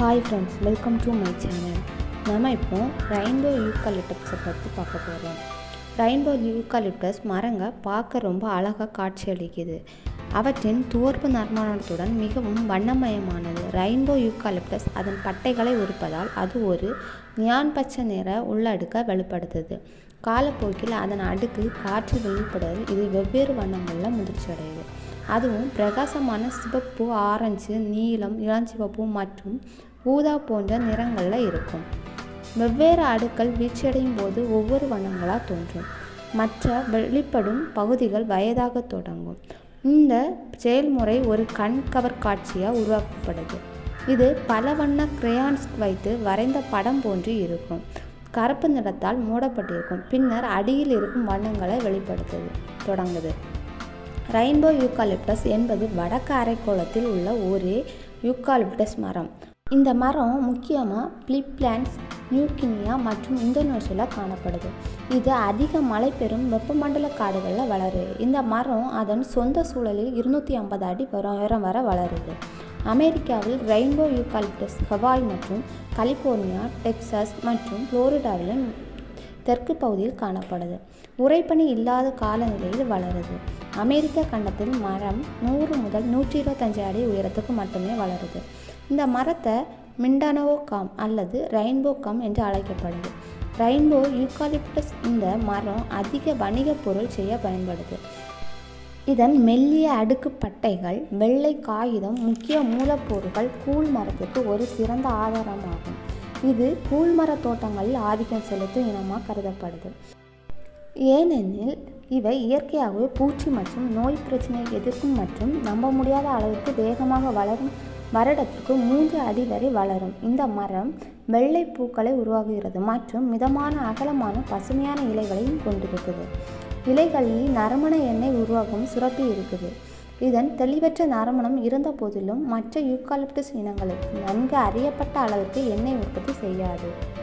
hi friends welcome to my channel நம்ம இப்போ rainbow யூக்கலிப்டஸை பற்றி பார்க்க போகிறோம் ரெயின்போ யூக்கலிப்டஸ் மரங்க பார்க்க ரொம்ப அழகாக காட்சியளிக்குது அவற்றின் துவர்ப்பு நறுமணத்துடன் மிகவும் வண்ணமயமானது ரெயின்போ யூக்கலிப்டஸ் அதன் பட்டைகளை உரிப்பதால் அது ஒரு நியான் பச்சை நிற உள்ளடுக்க வெளிப்படுத்துது காலப்போக்கில் அதன் அடுக்கு காற்றில் வெளிப்படுவதில் இது வெவ்வேறு வண்ணங்களில் முதிர்ச்சி அடையுது அதுவும் பிரகாசமான சிவப்பு ஆரஞ்சு நீலம் இளஞ்சிவப்பு மற்றும் ஊதா போன்ற நிறங்களில் இருக்கும் வெவ்வேறு அடுக்கள் வீழ்ச்சியடையும் போது ஒவ்வொரு வண்ணங்களாக தோன்றும் மற்ற வெளிப்படும் பகுதிகள் வயதாக தொடங்கும் இந்த செயல்முறை ஒரு கண் கவர் காட்சியாக உருவாக்கப்படுது இது பல வண்ண கிரேயான்ஸ் வைத்து வரைந்த படம் போன்று இருக்கும் கருப்பு நிறத்தால் மூடப்பட்டிருக்கும் பின்னர் அடியில் இருக்கும் வண்ணங்களை வெளிப்படுத்துது தொடங்குது ரெயின்போ யூக்காலிப்டஸ் என்பது வடக்கு அரைக்கோளத்தில் உள்ள ஒரு யூக்காலிப்டஸ் மரம் இந்த மரம் முக்கியமாக பிலிப்லாண்ட்ஸ் நியூகினியா மற்றும் இந்தோனேஷியாவில் காணப்படுது இது அதிக மழை பெறும் வெப்பமண்டல காடுகளில் வளருது இந்த மரம் அதன் சொந்த சூழலில் இருநூற்றி ஐம்பது அடி உயரம் வரை வளருது அமெரிக்காவில் ரெயின்போ யூக்காலிப்டஸ் ஹவாய் மற்றும் கலிஃபோர்னியா டெக்சாஸ் மற்றும் புளோரிடாவிலும் தெற்கு பகுதியில் காணப்படுது உறைபனி இல்லாத காலநிலையில் வளருது அமெரிக்க கண்டத்தில் மரம் நூறு முதல் நூற்றி இருபத்தஞ்சு அடி உயரத்துக்கு மட்டுமே வளருது இந்த மரத்தை மிண்டானவோ காம் அல்லது ரெயின்போ காம் என்று அழைக்கப்படுது ரெயின்போ யூக்காலிப்டஸ் இந்த மரம் அதிக வணிக பொருள் செய்ய பயன்படுது இதன் மெல்லிய அடுக்கு பட்டைகள் வெள்ளை காகிதம் முக்கிய மூலப்பொருட்கள் கூழ் மரத்துக்கு ஒரு சிறந்த ஆதாரமாகும் இது கூழ்மர தோட்டங்களில் ஆதிக்கம் செலுத்தும் இனமாக கருதப்படுது ஏனெனில் இவை இயற்கையாகவே பூச்சி மற்றும் நோய் பிரச்சனையை எதிர்க்கும் மற்றும் நம்ப முடியாத அளவுக்கு வேகமாக வளரும் வருடத்திற்கு மூன்று அடி வரை வளரும் இந்த மரம் வெள்ளை பூக்களை உருவாகுகிறது மற்றும் மிதமான அகலமான பசுமையான இலைகளையும் கொண்டிருக்குது இலைகளில் நறுமண எண்ணெய் உருவாகும் சுரப்பி இருக்குது இதன் தெளிவற்ற நறுமணம் இருந்த போதிலும் மற்ற யூக்காலிப்டஸ் இனங்களுக்கு நன்கு அறியப்பட்ட அளவிற்கு எண்ணெய் உற்பத்தி செய்யாது